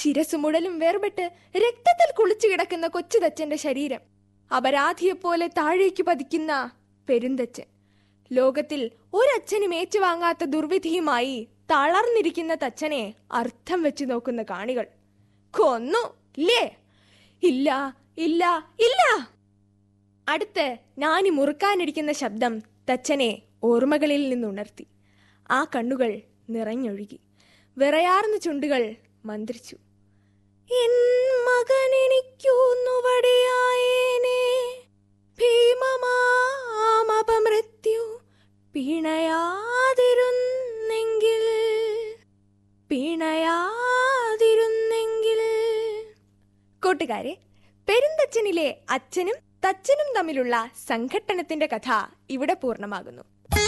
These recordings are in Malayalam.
ശിരസുമുടലും വേർപെട്ട് രക്തത്തിൽ കുളിച്ചു കിടക്കുന്ന കൊച്ചു തച്ചന്റെ ശരീരം അപരാധിയെപ്പോലെ താഴേക്ക് പതിക്കുന്ന പെരുന്തച്ചൻ ലോകത്തിൽ ഒരച്ഛനും ഏറ്റുവാങ്ങാത്ത ദുർവിധിയുമായി തളർന്നിരിക്കുന്ന തച്ചനെ അർത്ഥം വെച്ച് നോക്കുന്ന കാണികൾ കൊന്നു ഇല്ലേ ഇല്ല ഇല്ല ഇല്ല അടുത്ത് നാനി മുറുക്കാനിരിക്കുന്ന ശബ്ദം തച്ചനെ ഓർമ്മകളിൽ നിന്നുണർത്തി ആ കണ്ണുകൾ നിറഞ്ഞൊഴുകി വിറയാർന്ന ചുണ്ടുകൾ മന്ത്രിച്ചു എൻ മകനെനിക്കൊന്നുവടിയായേനെ ഭീമമാമപമൃത്യു പിണയാതിരുന്നെങ്കിൽ പിണയാതിരുന്നെങ്കിൽ കൂട്ടുകാരെ പെരുന്തച്ഛനിലെ അച്ഛനും തച്ചനും തമ്മിലുള്ള സംഘട്ടനത്തിന്റെ കഥ ഇവിടെ പൂർണ്ണമാകുന്നു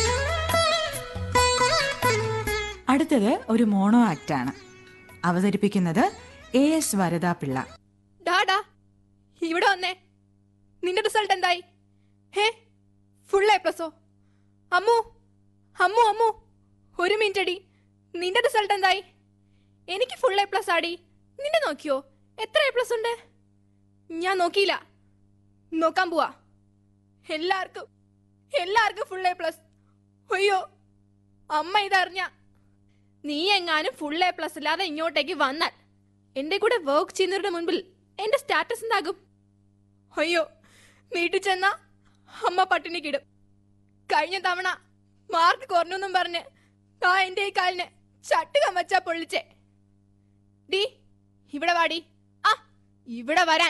അടുത്തത് ഒരു മോണോ ആക്ടാണ് അവതരിപ്പിക്കുന്നത് എ എസ് വരദാപിള്ള ഡാടാ ഇവിടെ വന്നേ നിന്റെ റിസൾട്ട് എന്തായി ഹേ ഫുൾ എ പ്ലസോ അമ്മു അമ്മു അമ്മു ഒരു മിനിറ്റ് അടി നിന്റെ റിസൾട്ട് എന്തായി എനിക്ക് ഫുൾ എ പ്ലസ് ആടി നിന്റെ നോക്കിയോ എത്ര എ പ്ലസ് ഉണ്ട് ഞാൻ നോക്കിയില്ല നോക്കാൻ പോവാ എല്ലാവർക്കും എല്ലാവർക്കും ഫുൾ എ പ്ലസ് അയ്യോ അമ്മ ഇതറിഞ്ഞ നീ എങ്ങാനും ഫുൾ എ പ്ലസ് ഇല്ലാതെ ഇങ്ങോട്ടേക്ക് വന്നാൽ എന്റെ കൂടെ വർക്ക് ചെയ്യുന്നവരുടെ മുൻപിൽ എന്റെ സ്റ്റാറ്റസ് എന്താകും അയ്യോ വീട്ടിൽ ചെന്ന അമ്മ പട്ടിണിക്കിടും കഴിഞ്ഞ തവണ മാർക്ക് കുറഞ്ഞെന്നും പറഞ്ഞ് ആ എന്റെ ഈ കാലിന് ചട്ട് കമച്ചാ പൊള്ളിച്ചേ ഡി ഇവിടെ വാടി ആ ഇവിടെ വരാൻ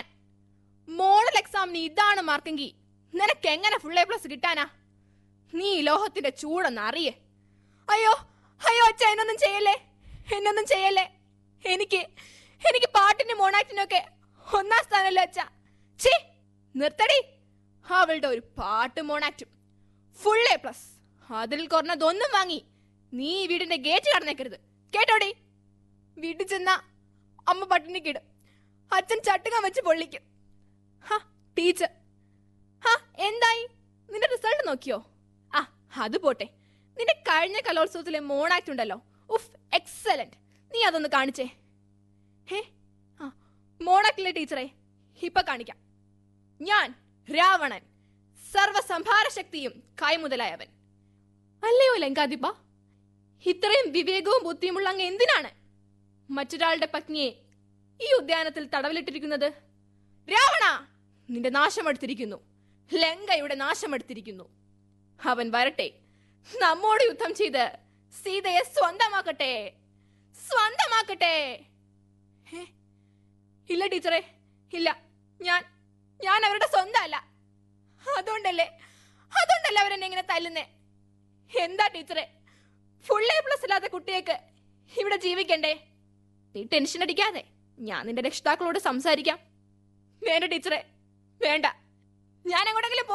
മോഡൽ എക്സാമിന് ഇതാണ് മാർക്കെങ്കിൽ നിനക്ക് എങ്ങനെ ഫുൾ എ പ്ലസ് കിട്ടാനാ നീ ഈ ലോഹത്തിന്റെ ചൂടൊന്ന് അറിയേ അയ്യോ അയ്യോ അച്ഛ എന്നൊന്നും ചെയ്യല്ലേ എന്നൊന്നും ചെയ്യല്ലേ എനിക്ക് എനിക്ക് പാട്ടിനും മോണാക്ടിനും ഒക്കെ ഒന്നാം സ്ഥാനമല്ലോ അച്ഛ ഛീ നിർത്തടി അവളുടെ ഒരു പാട്ട് മോണാക്റ്റും ഫുൾ എ പ്ലസ് അതിൽ കുറഞ്ഞതൊന്നും വാങ്ങി നീ ഈ വീടിന്റെ ഗേറ്റ് കടന്നേക്കരുത് കേട്ടോടി വീട്ടിൽ ചെന്ന അമ്മ പട്ടിണിക്കിടും അച്ഛൻ ചട്ടുകം വെച്ച് പൊള്ളിക്കും ഹാ ടീച്ചർ ഹാ എന്തായി നിന്റെ റിസൾട്ട് നോക്കിയോ ആ അത് പോട്ടെ നിന്റെ കഴിഞ്ഞ കലോത്സവത്തിലെ മോണാക്ട് ഉണ്ടല്ലോ ഉഫ് എക്സലന്റ് നീ അതൊന്ന് കാണിച്ചേ ഹേ ആ മോണാക്ടിലെ ടീച്ചറെ ഇപ്പൊ കാണിക്കാം ഞാൻ രാവണൻ സർവസംഭാര ശക്തിയും കൈമുതലായവൻ അല്ലയോ ലങ്കാധിപ ഇത്രയും വിവേകവും ബുദ്ധിയുമുള്ള അങ്ങ് എന്തിനാണ് മറ്റൊരാളുടെ പത്നിയെ ഈ ഉദ്യാനത്തിൽ തടവിലിട്ടിരിക്കുന്നത് രാവണ നിന്റെ നാശമെടുത്തിരിക്കുന്നു ലങ്കയുടെ നാശമെടുത്തിരിക്കുന്നു അവൻ വരട്ടെ നമ്മോട് യുദ്ധം ചെയ്ത് സീതയെ സ്വന്തമാക്കട്ടെ സ്വന്തമാക്കട്ടെ ഹേ? ഇല്ല ടീച്ചറെ ഇല്ല ഞാൻ ഞാൻ അവരുടെ സ്വന്തമല്ല അതുകൊണ്ടല്ലേ അതുകൊണ്ടല്ലേ അവരെന്നെ ഇങ്ങനെ തല്ലുന്നേ എന്താ ടീച്ചറെ ഫുൾ എ പ്ലസ് ഇല്ലാത്ത കുട്ടിയേക്ക് ഇവിടെ ജീവിക്കണ്ടേ നീ ടെൻഷൻ അടിക്കാതെ ഞാൻ നിന്റെ രക്ഷിതാക്കളോട് സംസാരിക്കാം വേണ്ട ടീച്ചറെ വേണ്ട ഞാൻ എങ്ങോട്ടെങ്കിലും പോ-